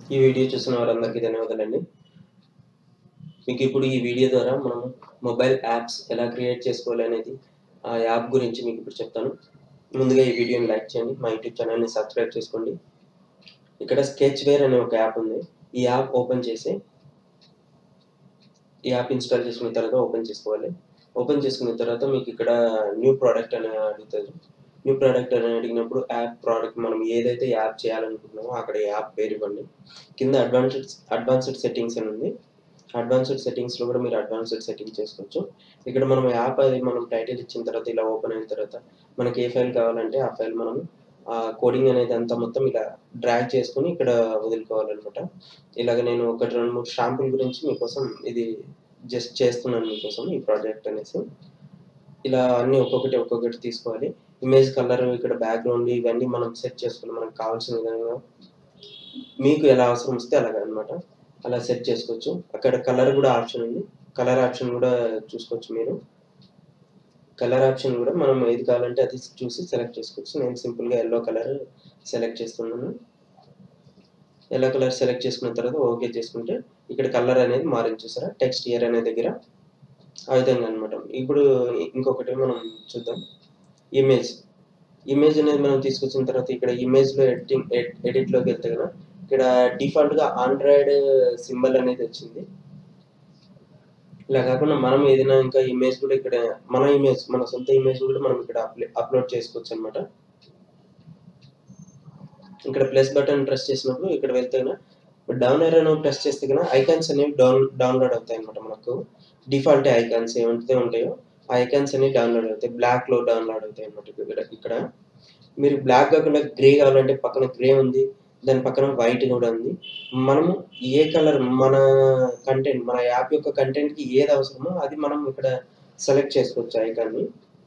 ఈ వీడియో చూసిన వారందరికీ ధన్యవాదాలండి మీకు ఇప్పుడు ఈ వీడియో ద్వారా మనం మొబైల్ యాప్స్ ఎలా క్రియేట్ చేసుకోవాలి అనేది ఆ యాప్ గురించి మీకు ఇప్పుడు చెప్తాను ముందుగా ఈ వీడియోని లైక్ చేయండి మా యూట్యూబ్ ఛానల్ని సబ్స్క్రైబ్ చేసుకోండి ఇక్కడ స్కెచ్ వేర్ అనే ఒక యాప్ ఉంది ఈ యాప్ ఓపెన్ చేసి ఈ యాప్ ఇన్స్టాల్ చేసుకున్న తర్వాత ఓపెన్ చేసుకోవాలి ఓపెన్ చేసుకున్న తర్వాత మీకు ఇక్కడ న్యూ ప్రోడక్ట్ అని అడుగుతుంది న్యూ ప్రోడక్ట్ అని అడిగినప్పుడు యాప్ ప్రోడక్ట్ మనం ఏదైతే యాప్ చేయాలనుకుంటున్నామో అక్కడ యాప్ పేరు ఇవ్వండి కింద అడ్వాన్స్డ్ అడ్వాన్స్డ్ సెట్టింగ్స్ అని ఉంది అడ్వాన్స్డ్ సెట్టింగ్స్లో కూడా మీరు అడ్వాన్స్డ్ సెట్టింగ్ చేసుకోవచ్చు ఇక్కడ మనం యాప్ అది మనం టైటిల్ ఇచ్చిన తర్వాత ఇలా ఓపెన్ అయిన తర్వాత మనకి ఏ ఫైల్ కావాలంటే ఆ ఫైల్ మనం ఆ కోడింగ్ అనేది అంతా మొత్తం ఇలా డ్రాగ్ చేసుకుని ఇక్కడ వదులుకోవాలన్నమాట ఇలాగ నేను ఒకటి రెండు మూడు షాంపుల్ గురించి మీకోసం ఇది జస్ట్ చేస్తున్నాను మీకోసం ఈ ప్రాజెక్ట్ అనేసి ఇలా అన్ని ఒక్కొక్కటి ఒక్కొక్కటి తీసుకోవాలి ఇమేజ్ కలర్ ఇక్కడ బ్యాక్గ్రౌండ్ ఇవన్నీ మనం సెట్ చేసుకోవాలి మనకు కావాల్సిన విధంగా మీకు ఎలా అవసరం వస్తే అలాగే అనమాట అలా సెట్ చేసుకోవచ్చు అక్కడ కలర్ కూడా ఆప్షన్ ఉంది కలర్ ఆప్షన్ కూడా చూసుకోవచ్చు మీరు కలర్ ఆప్షన్ కూడా మనం ఏది కావాలంటే అది చూసి సెలెక్ట్ చేసుకోవచ్చు నేను సింపుల్గా ఎల్లో కలర్ సెలెక్ట్ చేస్తున్నాను ఎల్లో కలర్ సెలెక్ట్ చేసుకున్న తర్వాత ఓకే చేసుకుంటే ఇక్కడ కలర్ అనేది మారింది చూసారా టెక్స్ట్ ఇయర్ అనే దగ్గర ఆ విధంగా అనమాట ఇప్పుడు ఇంకొకటి మనం చూద్దాం ఇమేజ్ ఇమేజ్ అనేది మనం తీసుకొచ్చిన తర్వాత ఇక్కడ ఇమేజ్లో ఎడిటింగ్ ఎడిట్లోకి వెళ్తే కదా ఇక్కడ డిఫాల్ట్గా ఆండ్రాయిడ్ సింబల్ అనేది వచ్చింది ఇలా కాకుండా మనం ఏదైనా ఇంకా ఇమేజ్ కూడా ఇక్కడ మన ఇమేజ్ మన సొంత ఇమేజ్ కూడా మనం ఇక్కడ అప్లోడ్ చేసుకోవచ్చు అనమాట ఇక్కడ ప్లస్ బటన్ ప్రెస్ చేసినప్పుడు ఇక్కడ వెళ్తే డౌన్ ఏరో ప్రెస్ చేస్తే కన్నా ఐకాన్స్ అనేవి డౌన్ డౌన్లోడ్ అవుతాయి అనమాట మనకు డిఫాల్ట్ ఐకాన్స్ ఏమంటే ఉంటాయో ఆ ఐకాన్స్ అనేవి డౌన్లోడ్ అవుతాయి బ్లాక్ లో డౌన్లోడ్ అవుతాయి అనమాట ఇక్కడ ఇక్కడ మీరు బ్లాక్ కాకుండా గ్రే కావాలంటే పక్కన గ్రే ఉంది దాని పక్కన వైట్ కూడా ఉంది మనము ఏ కలర్ మన కంటెంట్ మన యాప్ యొక్క కంటెంట్ కి ఏది అవసరమో అది మనం ఇక్కడ సెలెక్ట్ చేసుకోవచ్చు ఐకాన్ని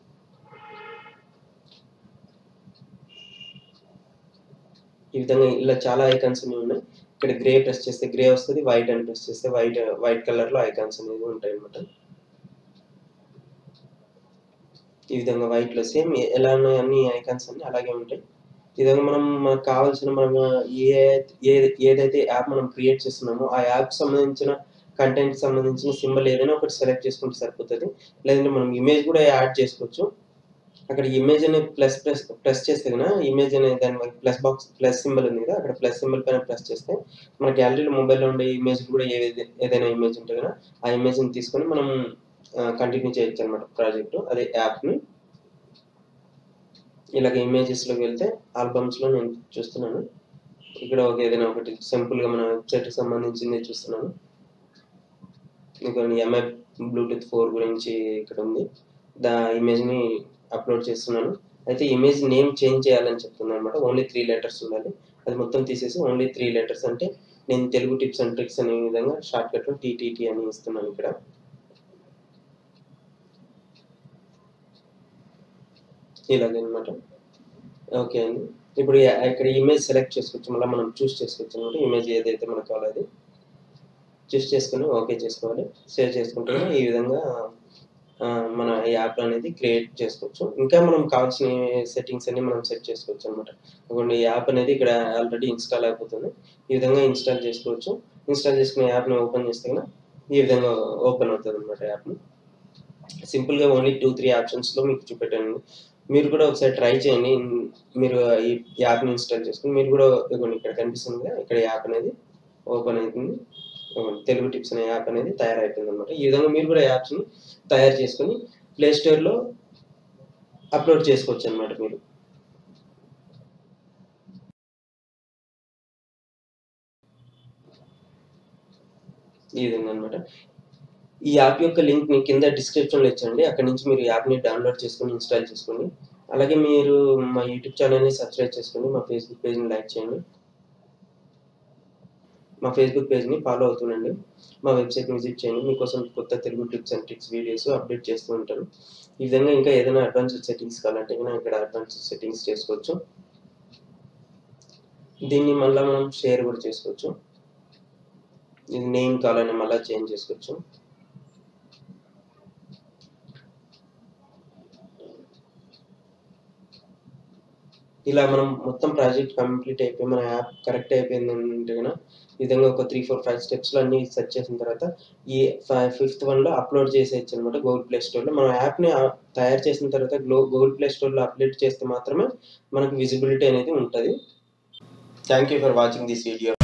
ఈ విధంగా ఇలా చాలా ఐకాన్స్ అనేవి ఉన్నాయి ఇక్కడ గ్రే ప్రెస్ చేస్తే గ్రే వస్తుంది వైట్ అని ప్రెస్ చేస్తే వైట్ వైట్ కలర్ లో ఐకాన్స్ అనేవి ఉంటాయి అనమాట ఈ విధంగా వైట్ లో సేమ్ ఎలా ఉన్నాయి అన్ని ఐకాన్స్ అన్ని అలాగే ఉంటాయి ఈ విధంగా మనం మనకు కావాల్సిన మనం ఏ ఏ- ఏదైతే యాప్ మనం క్రియేట్ చేస్తున్నామో ఆ యాప్ సంబంధించిన కంటెంట్ సంబంధించిన సింబల్ ఏదైనా ఒకటి సెలెక్ట్ చేసుకుంటే సరిపోతుంది లేదంటే మనం ఇమేజ్ కూడా యాడ్ చేసుకోవచ్చు అక్కడ ఇమేజ్ అనే ప్లస్ ప్లస్ ప్రెస్ చేస్తే కన్నా ఇమేజ్ అనే దాని ప్లస్ బాక్స్ ప్లస్ సింబల్ ఉంది కదా అక్కడ ప్లస్ సింబల్ పైన ప్రెస్ చేస్తే మన గ్యాలరీలో మొబైల్లో ఉండే ఇమేజ్ కూడా ఏదైతే ఏదైనా ఇమేజ్ ఉంటే కదా ఆ ఇమేజ్ని తీసుకొని మనం కంటిన్యూ చేయొచ్చు అనమాట ప్రాజెక్ట్ అదే యాప్ని ఇలాగ ఇమేజెస్లోకి వెళ్తే ఆల్బమ్స్లో నేను చూస్తున్నాను ఇక్కడ ఒక ఏదైనా ఒకటి సింపుల్గా మన వెబ్సైట్కి సంబంధించింది చూస్తున్నాను ఇంకా ఎంఐ బ్లూటూత్ ఫోర్ గురించి ఇక్కడ ఉంది దా ఇమేజ్ని అప్లోడ్ చేస్తున్నాను అయితే ఇమేజ్ నేమ్ చేంజ్ చేయాలని చెప్తున్నాను అనమాట ఓన్లీ త్రీ లెటర్స్ ఉండాలి అది మొత్తం తీసేసి ఓన్లీ త్రీ లెటర్స్ అంటే నేను తెలుగు టిప్స్ అండ్ ట్రిక్స్ అనే విధంగా షార్ట్ కట్లో టీటీటీ అని ఇస్తున్నాను ఇక్కడ ఇలాగనమాట ఓకే అండి ఇప్పుడు యా- ఇక్కడ ఇమేజ్ సెలెక్ట్ చేసుకోవచ్చు మళ్ళీ మనం చూస్ చేసుకోవచ్చు అనమాట ఇమేజ్ ఏదైతే మనకు కావాలో అది చూస్ చేసుకుని ఓకే చేసుకోవాలి సేవ్ చేసుకుంటే ఈ విధంగా ఆ, మన యాప్ అనేది క్రియేట్ చేసుకోవచ్చు ఇంకా మనం కావాల్సిన సెట్టింగ్స్ అన్ని మనం సెట్ చేసుకోవచ్చు అనమాట ఈ యాప్ అనేది ఇక్కడ ఆల్రెడీ ఇన్స్టాల్ అయిపోతుంది ఈ విధంగా ఇన్స్టాల్ చేసుకోవచ్చు ఇన్స్టాల్ చేసుకునే యాప్ని ఓపెన్ చేస్తే కనుక ఈ విధంగా ఓపెన్ అవుతుంది అనమాట యాప్ని సింపుల్గా ఓన్లీ టూ త్రీ ఆప్షన్స్లో మీకు చూపెట్టాను మీరు కూడా ఒకసారి ట్రై చేయండి మీరు ఈ యాప్ని ఇన్స్టాల్ చేసుకుని మీరు కూడా ఇదిగోండి ఇక్కడ కనిపిస్తుంది కదా ఇక్కడ యాప్ అనేది ఓపెన్ అవుతుంది ఇదిగోండి తెలుగు టిప్స్ అనే యాప్ అనేది తయారైపోయింది అనమాట ఈ విధంగా మీరు కూడా యాప్స్ని తయారు చేసుకొని ప్లే స్టోర్లో అప్లోడ్ చేసుకోవచ్చు అనమాట మీరు ఈ విధంగా అనమాట ఈ యాప్ యొక్క లింక్ ని కింద డిస్క్రిప్షన్లో ఇచ్చండి అక్కడ నుంచి మీరు యాప్ని డౌన్లోడ్ చేసుకొని ఇన్స్టాల్ చేసుకోండి అలాగే మీరు మా యూట్యూబ్ ఛానల్ని సబ్స్క్రైబ్ చేసుకోండి మా ఫేస్బుక్ పేజ్ని లైక్ చేయండి మా ఫేస్బుక్ పేజ్ని ఫాలో అవుతుండండి మా వెబ్సైట్ని విజిట్ చేయండి మీకోసం కొత్త Telugu tips and tricks videos update చేస్తూ ఉంటాను ఈ విధంగా ఇంకా ఏదైనా అడ్వాన్స్డ్ సెట్టింగ్స్ కావాలంటే కనుక ఇక్కడ అడ్వాన్స్డ్ సెట్టింగ్స్ చేసుకోవచ్చు దీన్ని మళ్ళీ మనం షేర్ కూడా చేసుకోవచ్చు ఇది నేమ్ కావాలని మళ్ళీ చేంజ్ చేసుకోవచ్చు ఇలా మనం మొత్తం ప్రాజెక్ట్ కంప్లీట్ అయిపోయి మన యాప్ కరెక్ట్ అయిపోయింది అంటే కనుక ఈ విధంగా ఒక త్రీ ఫోర్ ఫైవ్ స్టెప్స్లో అన్ని సెట్ చేసిన తర్వాత ఈ ఫిఫ్త్ వన్లో అప్లోడ్ చేసేయచ్చు అనమాట గూగుల్ ప్లే స్టోర్లో మనం యాప్ని తయారు చేసిన తర్వాత గ్లో గూగుల్ ప్లే స్టోర్లో అప్డేట్ చేస్తే మాత్రమే మనకు విజిబిలిటీ అనేది ఉంటుంది thank you for watching this video